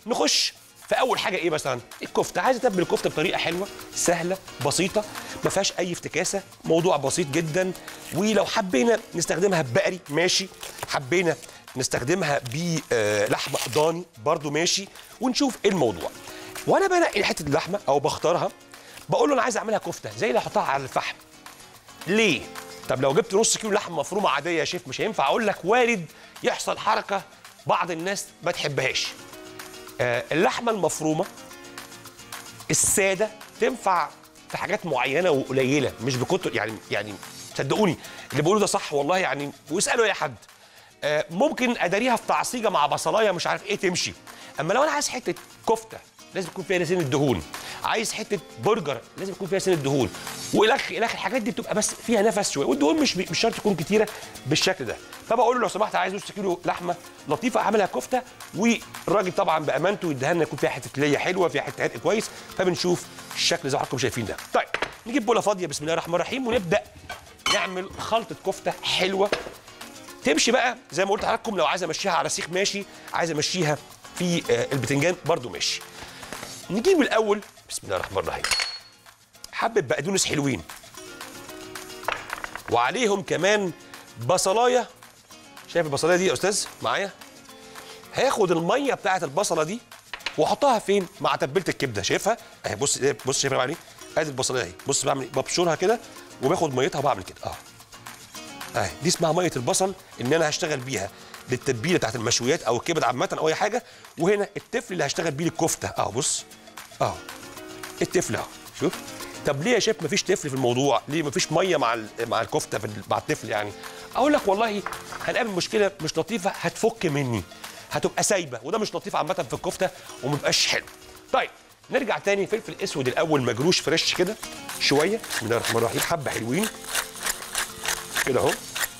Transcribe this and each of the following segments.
نخش في اول حاجه ايه مثلا الكفته عايز اتبل الكفته بطريقه حلوه سهله بسيطه ما فيهاش اي افتكاسه موضوع بسيط جدا ولو حبينا نستخدمها بقري ماشي حبينا نستخدمها بلحمه ضاني برضو ماشي ونشوف ايه الموضوع وانا بنقي حته اللحمه او بختارها بقول له انا عايز اعملها كفته زي اللي احطها على الفحم ليه طب لو جبت نص كيلو لحمه مفرومه عاديه يا شيف مش هينفع اقول لك وارد يحصل حركه بعض الناس ما تحبهاش آه، اللحمه المفرومه الساده تنفع في حاجات معينه وقليله مش بكتر يعني يعني صدقوني اللي بقوله ده صح والله يعني واسالوا اي حد آه، ممكن اداريها في تعصيجه مع بصلايه مش عارف ايه تمشي اما لو انا عايز حته كفته لازم يكون فيها سن الدهون عايز حته برجر لازم يكون فيها سن الدهون والخ الخ الحاجات دي بتبقى بس فيها نفس شويه والدهون مش مش شرط تكون كتيره بالشكل ده فبقول له لو سمحت عايز نص كيلو لحمه لطيفه اعملها كفته والراجل طبعا بامانته يديها لنا يكون فيها حته ليا حلوه فيها حته عرق كويس فبنشوف الشكل زي ما حضراتكم شايفين ده طيب نجيب بوله فاضيه بسم الله الرحمن الرحيم ونبدا نعمل خلطه كفته حلوه تمشي بقى زي ما قلت لحضراتكم لو عايز امشيها على سيخ ماشي عايز امشيها في آه، البتنجان برضو ماشي نجيب الاول بسم الله الرحمن الرحيم حبه بقدونس حلوين وعليهم كمان بصلايه شايف البصلايه دي يا استاذ معايا هاخد الميه بتاعه البصله دي واحطها فين مع تتبيله الكبده شايفها اهي بص بص شايف أنا بعمل ايه ادي البصلايه اهي بص بعمل ايه ببشرها كده وباخد ميتها وبعمل كده اه اهي دي اسمها ميه البصل ان انا هشتغل بيها للتتبيله بتاعت المشويات او الكبد عامه او اي حاجه وهنا التفل اللي هشتغل بيه الكفته اهو بص اهو التفل اهو شوف طب ليه يا شيف مفيش تفل في الموضوع ليه مفيش ميه مع ال- مع الكفته في ال- مع التفل يعني اقول لك والله هنقابل مشكله مش لطيفه هتفك مني هتبقى سايبه وده مش لطيف عامه في الكفته ومبقاش حلو طيب نرجع تاني فلفل اسود الاول مجروش فريش كده شويه بسم الله الرحمن الرحيم حبه حلوين كده اهو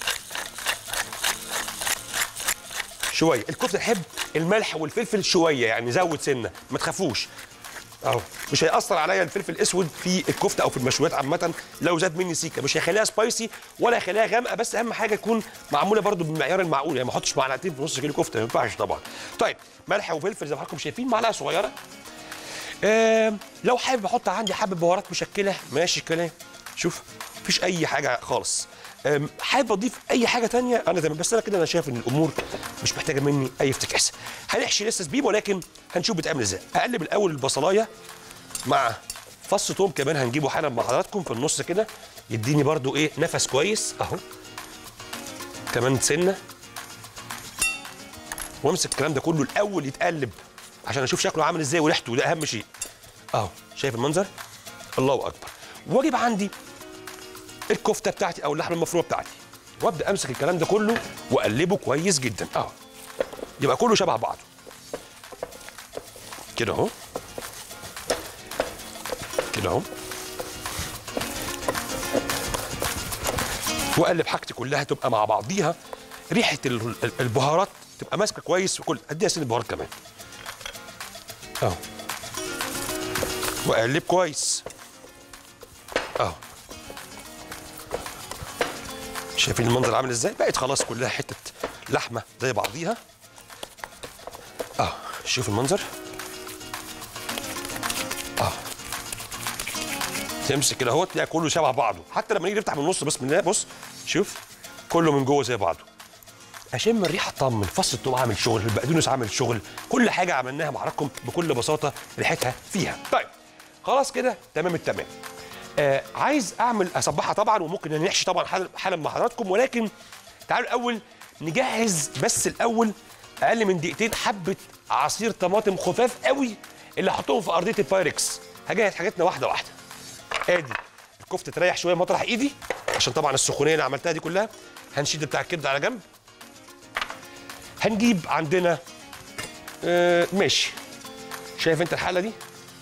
شويه الكفته تحب الملح والفلفل شويه يعني زود سنه ما تخافوش اهو مش هيأثر عليا الفلفل الاسود في الكفته او في المشويات عامه لو زاد مني سيكه مش هيخليها سبايسي ولا هيخليها غامقه بس اهم حاجه تكون معموله برده بالمعيار المعقول يعني ما احطش معلقتين في نص كيلو كفته ما ينفعش طبعا طيب ملح وفلفل زي ما حضراتكم شايفين معلقه صغيره آم، لو حابب احط عندي حبه بهارات مشكله ماشي الكلام شوف مفيش اي حاجه خالص آم، حابب اضيف اي حاجه تانية انا تمام بس انا كده انا شايف ان الامور مش محتاجه مني اي افتكاسه هنحشي لسه زبيب ولكن هنشوف بتعمل ازاي اقلب الاول البصلايه مع فص توم كمان هنجيبه حالا مع حضراتكم في النص كده يديني برضو ايه نفس كويس اهو كمان سنه وامسك الكلام ده كله الاول يتقلب عشان اشوف شكله عامل ازاي وريحته ده اهم شيء اهو شايف المنظر الله اكبر واجيب عندي الكفته بتاعتي او اللحمه المفرومه بتاعتي وابدا امسك الكلام ده كله واقلبه كويس جدا اهو يبقى كله شبه بعضه كده اهو كده اهو واقلب حاجتي كلها تبقى مع بعضيها ريحه ال- ال- البهارات تبقى ماسكه كويس وكل اديها سن البهارات كمان اهو واقلب كويس اهو شايفين المنظر عامل ازاي بقت خلاص كلها حته لحمه زي بعضيها اه شوف المنظر اه تمسك كده اهو تلاقي كله شبه بعضه حتى لما نيجي نفتح من النص بسم الله بص شوف كله من جوه زي بعضه اشم الريحه اطمن فص الثوم عامل شغل البقدونس عامل شغل كل حاجه عملناها مع حضراتكم بكل بساطه ريحتها فيها طيب خلاص كده تمام التمام آه عايز اعمل اصبحها طبعا وممكن نحشي طبعا حالا حالا مع حضراتكم ولكن تعالوا الاول نجهز بس الاول اقل من دقيقتين حبه عصير طماطم خفاف قوي اللي هحطهم في ارضيه البايركس هجهز حاجاتنا واحده واحده ادي الكفته تريح شويه مطرح ايدي عشان طبعا السخونيه اللي عملتها دي كلها هنشيل بتاع الكبده على جنب هنجيب عندنا آه ماشي شايف انت الحاله دي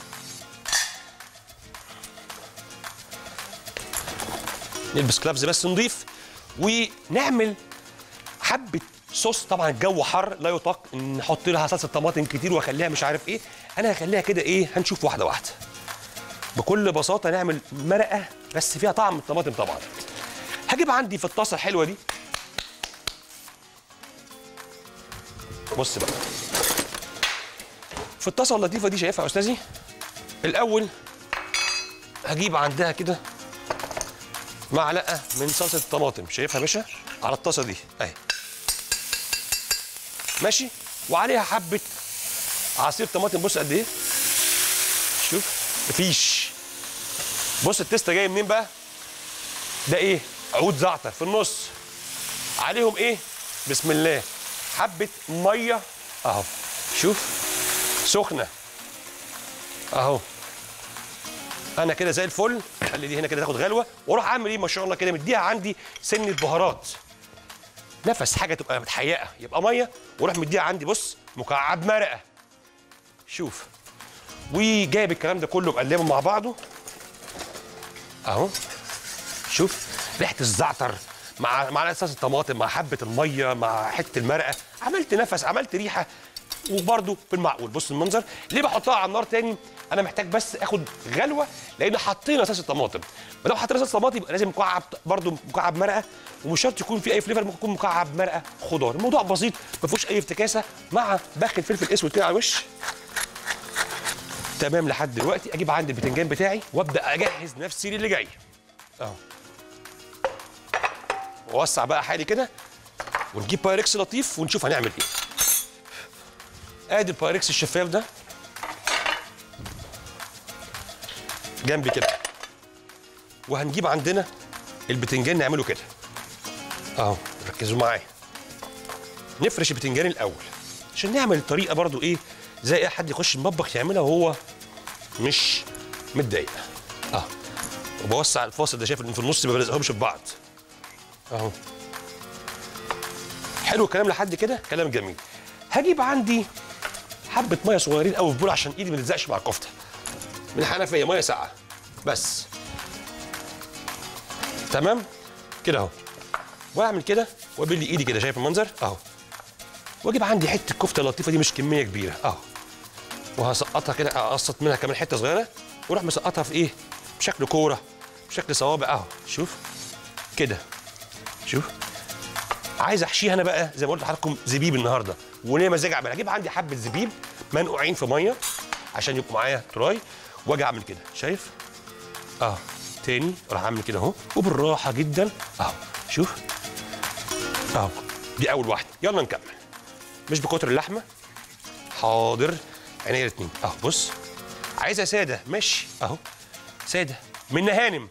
نلبس كلافز بس نضيف ونعمل حبه صوص طبعا الجو حر لا يطاق ان نحط لها صلصه طماطم كتير واخليها مش عارف ايه انا هخليها كده ايه هنشوف واحده واحده بكل بساطه نعمل مرقه بس فيها طعم الطماطم طبعا هجيب عندي في الطاسه الحلوه دي بص بقى في الطاسه اللطيفه دي شايفها يا استاذي الاول هجيب عندها كده معلقه من صلصه الطماطم شايفها يا باشا على الطاسه دي اهي ماشي وعليها حبه عصير طماطم بص قد ايه شوف مفيش بص التيستا جاي منين بقى ده ايه عود زعتر في النص عليهم ايه بسم الله حبه ميه اهو شوف سخنه اهو انا كده زي الفل خلي دي هنا كده تاخد غلوه واروح اعمل ايه ما شاء الله كده مديها عندي سنه بهارات نفس حاجه تبقى متحيقه يبقى ميه واروح مديها عندي بص مكعب مرقه شوف وجايب الكلام ده كله مقلبه مع بعضه اهو شوف ريحه الزعتر مع معلقه صلصه الطماطم مع حبه الميه مع حته المرقه عملت نفس عملت ريحه وبرده في المعقول بص المنظر ليه بحطها على النار تاني انا محتاج بس اخد غلوه لان حطينا صلصه طماطم ما دام حطينا صلصه طماطم يبقى لازم مكعب برده مكعب مرقه ومش شرط يكون في اي فليفر ممكن يكون مكعب مرقه خضار الموضوع بسيط ما فيهوش اي افتكاسه مع بخ الفلفل اسود كده على الوش تمام لحد دلوقتي اجيب عندي البتنجان بتاعي وابدا اجهز نفسي للي جاي اهو واوسع بقى حالي كده ونجيب بايركس لطيف ونشوف هنعمل ايه ادي البايركس الشفاف ده جنبي كده وهنجيب عندنا البتنجان نعمله كده اهو ركزوا معايا نفرش البتنجان الاول عشان نعمل الطريقه برضو ايه زي اي حد يخش المطبخ يعملها وهو مش متضايق اه وبوسع الفاصل ده شايف ان في النص ما بلزقهمش في بعض اهو حلو الكلام لحد كده كلام جميل هجيب عندي حبه ميه صغيرين قوي في بول عشان ايدي ما تلزقش مع الكفته من الحنفيه ميه ساقعه بس تمام كده اهو واعمل كده وابل لي ايدي كده شايف المنظر اهو واجيب عندي حته الكفته اللطيفه دي مش كميه كبيره اهو وهسقطها كده اقسط منها كمان حته صغيره واروح مسقطها في ايه بشكل كوره بشكل صوابع اهو شوف كده شوف عايز احشيها انا بقى زي ما قلت لحضراتكم زبيب النهارده وليه مزاج اعمل اجيب عندي حبه زبيب منقوعين في ميه عشان يبقوا معايا تراي واجي اعمل كده شايف اه تاني راح اعمل كده اهو وبالراحه جدا اهو شوف اهو دي اول واحده يلا نكمل مش بكتر اللحمه حاضر عينيا الاثنين اهو بص عايزها ساده ماشي اهو ساده من هانم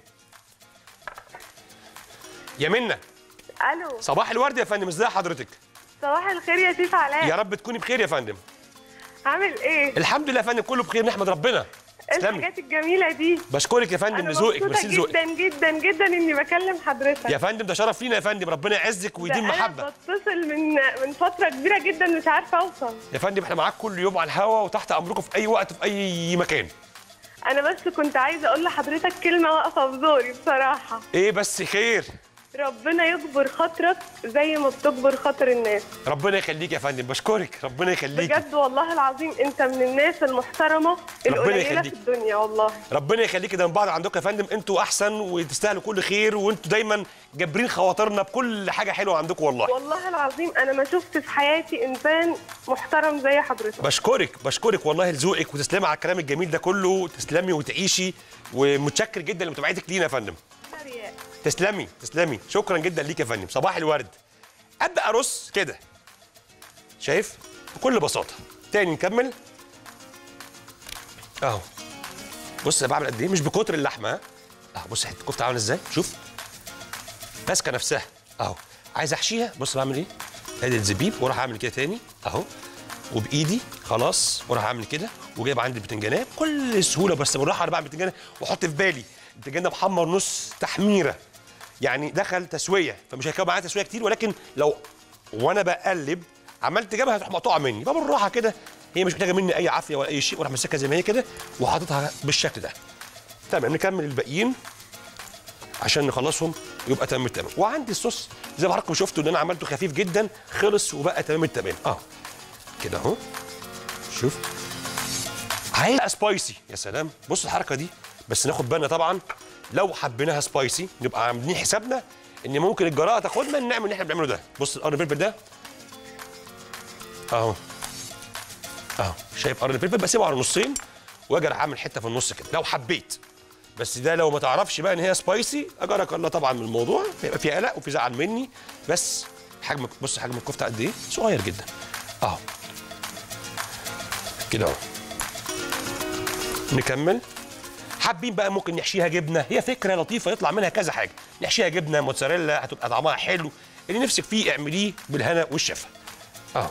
يا منى الو صباح الورد يا فندم ازاي حضرتك صباح الخير يا سيف علاء يا رب تكوني بخير يا فندم عامل ايه الحمد لله يا فندم كله بخير نحمد ربنا إيه تسلمي الحاجات الجميله دي بشكرك يا فندم انا لذوقك مبسوطه ميرسي لذوقك جدا جدا جدا اني بكلم حضرتك يا فندم ده شرف لينا يا فندم ربنا يعزك ده ويديم محبه انا بتصل من من فتره كبيره جدا مش عارفه اوصل يا فندم احنا معاك كل يوم على الهوا وتحت امركم في اي وقت في اي مكان انا بس كنت عايزه اقول لحضرتك كلمه واقفه في زوري بصراحه ايه بس خير ربنا يجبر خاطرك زي ما بتجبر خاطر الناس ربنا يخليك يا فندم بشكرك ربنا يخليك بجد والله العظيم انت من الناس المحترمه القليله يخليك. في الدنيا والله ربنا يخليك ده من بعض عندكم يا فندم انتوا احسن وتستاهلوا كل خير وانتوا دايما جابرين خواطرنا بكل حاجه حلوه عندكم والله والله العظيم انا ما شفت في حياتي انسان محترم زي حضرتك بشكرك بشكرك والله لذوقك وتسلمي على الكلام الجميل ده كله تسلمي وتعيشي ومتشكر جدا لمتابعتك لينا يا فندم رياء. تسلمي تسلمي شكرا جدا ليك يا فندم صباح الورد ابدا ارص كده شايف بكل بساطه تاني نكمل اهو بص انا بعمل قد ايه مش بكتر اللحمه ها اهو بص حته الكفته عامله ازاي شوف ماسكه نفسها اهو عايز احشيها بص بعمل ايه ادي الزبيب واروح اعمل كده تاني اهو وبايدي خلاص واروح اعمل كده وجايب عندي البتنجانات بكل سهوله بس بالراحه انا بعمل البتنجان واحط في بالي البتنجان ده محمر نص تحميره يعني دخل تسويه فمش هيكون معايا تسويه كتير ولكن لو وانا بقلب عملت جبهه هتروح مقطوعه مني يبقى بالراحه كده هي مش محتاجه مني اي عافيه ولا اي شيء واروح ماسكها زي ما هي كده وحاططها بالشكل ده تمام نكمل الباقيين عشان نخلصهم يبقى تمام التمام وعندي الصوص زي ما حضراتكم شفتوا ان انا عملته خفيف جدا خلص وبقى تمام التمام اه كده اهو شوف عايز سبايسي يا سلام بص الحركه دي بس ناخد بالنا طبعا لو حبيناها سبايسي نبقى عاملين حسابنا ان ممكن الجراءه تاخدنا ان نعمل اللي احنا بنعمله ده بص القرن الفلفل ده اهو اهو شايف قرن الفلفل بسيبه على نصين واجي أروح اعمل حته في النص كده لو حبيت بس ده لو ما تعرفش بقى ان هي سبايسي اجرك الله طبعا من الموضوع هيبقى في قلق وفي زعل مني بس حجم بص حجم الكفته قد ايه صغير جدا اهو كده اهو نكمل حابين بقى ممكن نحشيها جبنه هي فكره لطيفه يطلع منها كذا حاجه نحشيها جبنه موتزاريلا هتبقى طعمها حلو اللي نفسك فيه اعمليه بالهنا والشفا اه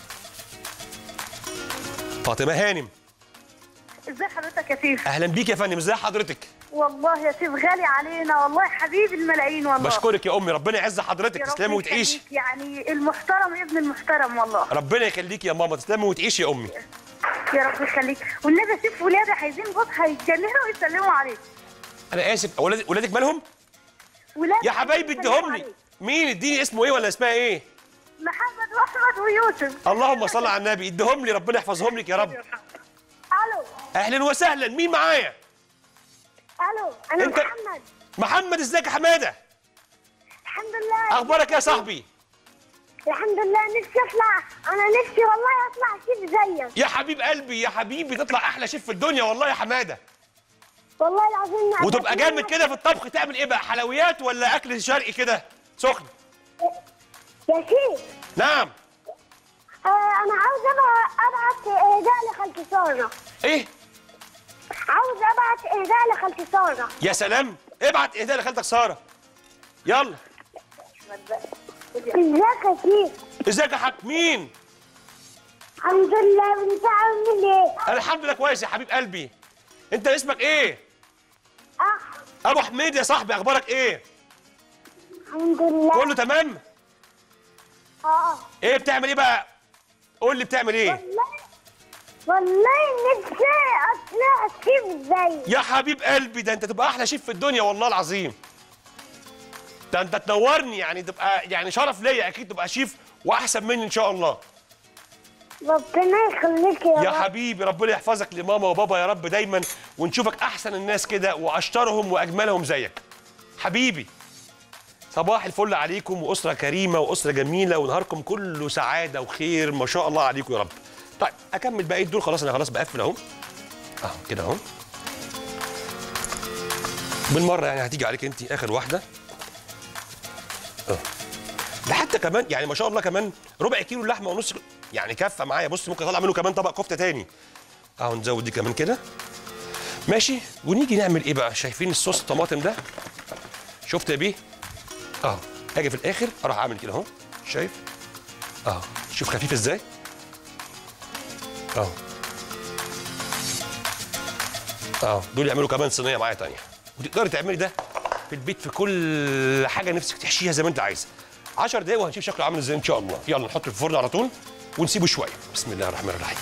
فاطمه هانم ازي حضرتك يا سيف اهلا بيك يا فندم ازي حضرتك والله يا سيف غالي علينا والله حبيب الملايين والله بشكرك يا امي ربنا يعز حضرتك يا رب تسلمي وتعيشي يخليك، يعني المحترم ابن المحترم والله ربنا يخليكي يا ماما تسلمي وتعيشي يا امي يا رب يخليك والنبي يا سيف ولادي عايزين بص هيتجننوا ويسلموا عليك انا اسف اولاد ولادك مالهم ولادي يا حبايبي عايزين يسلموا اديهم لي عليك. مين اديني اسمه ايه ولا اسمها ايه محمد واحمد ويوسف اللهم صل على النبي اديهم لي ربنا يحفظهم لك يا رب الو اهلا وسهلا مين معايا الو انا أنت- محمد محمد ازيك يا حماده الحمد لله اخبارك يا صاحبي الحمد لله نفسي اطلع انا نفسي والله اطلع شيف زيك يا حبيب قلبي يا حبيبي تطلع احلى شيف في الدنيا والله يا حماده والله العظيم وتبقى جامد كده في الطبخ تعمل ايه بقى حلويات ولا اكل شرقي كده سخن يا شيف نعم آه انا عاوز ابقى ابعت اهداء لخالتي ساره ايه عاوز ابعت اهداء لخالتي ساره يا سلام ابعت اهداء لخالتك ساره يلا ازيك يا شيف ازيك يا حاج مين الحمد لله وانت عامل ايه انا الحمد لله كويس يا حبيب قلبي انت اسمك ايه اه ابو حميد يا صاحبي اخبارك ايه الحمد لله كله تمام اه ايه بتعمل ايه بقى قول لي بتعمل ايه والله والله نفسي اطلع شيف زيك يا حبيب قلبي ده انت تبقى احلى شيف في الدنيا والله العظيم ده انت تنورني يعني تبقى يعني شرف ليا اكيد تبقى شيف واحسن مني ان شاء الله ربنا يخليك يا, يا رب حبيبي ربنا يحفظك لماما وبابا يا رب دايما ونشوفك احسن الناس كده واشطرهم واجملهم زيك حبيبي صباح الفل عليكم واسره كريمه واسره جميله ونهاركم كله سعاده وخير ما شاء الله عليكم يا رب طيب اكمل بقى دول خلاص انا خلاص بقفل اهو اهو كده اهو بالمره يعني هتيجي عليك انت اخر واحده اه ده حتى كمان يعني ما شاء الله كمان ربع كيلو لحمه ونص كيلو يعني كفه معايا بص ممكن اطلع منه كمان طبق كفته تاني اهو نزود دي كمان كده ماشي ونيجي نعمل ايه بقى شايفين الصوص الطماطم ده شفت يا بيه اهو اجي في الاخر اروح اعمل كده اهو شايف اهو شوف خفيف ازاي اهو اهو دول يعملوا كمان صينيه معايا تانية وتقدري تعملي ده في البيت في كل حاجه نفسك تحشيها زي ما انت عايزه 10 دقايق وهنشوف شكله عامل ازاي ان شاء الله يلا نحطه في الفرن على طول ونسيبه شويه بسم الله الرحمن الرحيم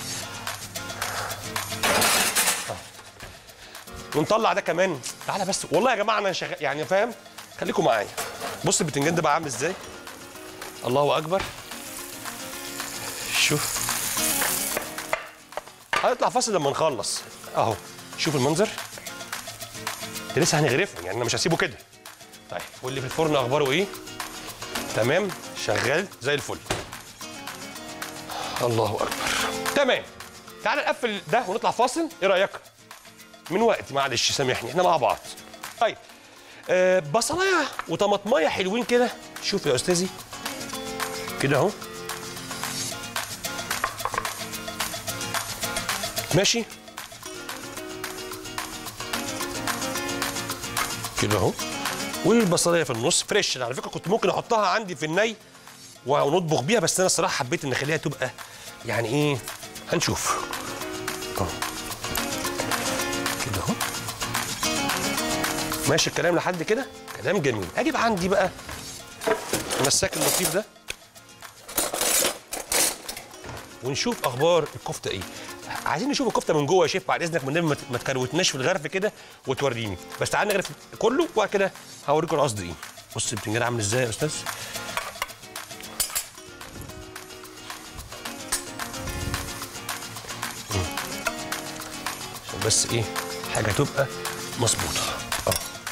آه. ونطلع ده كمان تعالى بس والله يا جماعه انا شغال يعني فاهم خليكم معايا بص البتنجان ده بقى عامل ازاي الله اكبر شوف هنطلع فاصل لما نخلص اهو شوف المنظر ده لسه هنغرفه يعني انا مش هسيبه كده طيب واللي في الفرن اخباره ايه تمام شغال زي الفل الله اكبر تمام تعال نقفل ده ونطلع فاصل ايه رايك من وقت معلش سامحني احنا مع بعض طيب آه بصلايه وطماطمايه حلوين كده شوف يا استاذي كده اهو ماشي كده اهو والبصلايه في النص فريش على فكره كنت ممكن احطها عندي في الني ونطبخ بيها بس انا الصراحه حبيت ان اخليها تبقى يعني ايه هنشوف اهو كده اهو ماشي الكلام لحد كده كلام جميل اجيب عندي بقى المساك اللطيف ده ونشوف اخبار الكفته ايه عايزين نشوف الكفته من جوه يا شيف بعد اذنك من غير ما ت- ما تكروتناش في الغرف كده وتوريني بس تعال نغرف كله وبعد كده هوريكم القصد ايه بص البتنجان عامل ازاي يا استاذ مم. عشان بس ايه حاجه تبقى مظبوطه اه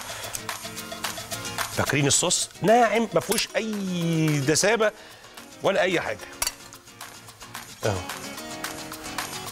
فاكرين الصوص ناعم ما فيهوش اي دسامه ولا اي حاجه اهو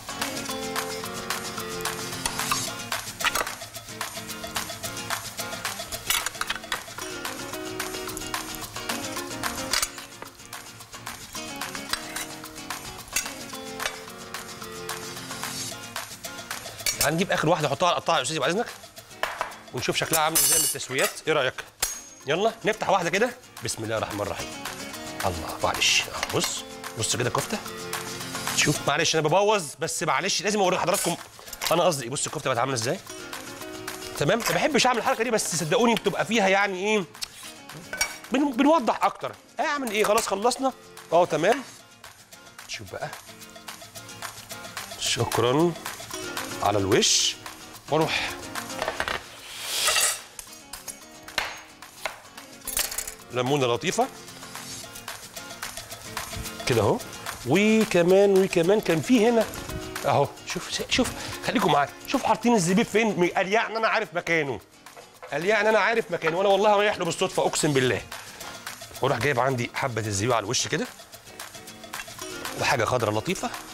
هنجيب اخر واحده نحطها على القطاعه يا استاذي بعد اذنك ونشوف شكلها عامل ازاي من التسويات ايه رايك يلا نفتح واحده كده بسم الله الرحمن الرحيم الله معلش أهو بص بص كده كفته شوف معلش انا ببوظ بس معلش لازم اوري لحضراتكم انا قصدي إيه. بص الكفته بقت عامله ازاي تمام ما بحبش اعمل الحركه دي بس صدقوني بتبقى فيها يعني ايه بن... بنوضح اكتر اعمل ايه خلاص خلصنا اه تمام شوف بقى شكرا على الوش واروح ليمونه لطيفه كده اهو وكمان وكمان كان في هنا اهو شوف شوف خليكم معايا شوف حاطين الزبيب فين قال يعني انا عارف مكانه قال يعني انا عارف مكانه وانا والله رايح له بالصدفه اقسم بالله واروح جايب عندي حبه الزبيب على الوش كده وحاجه خضراء لطيفه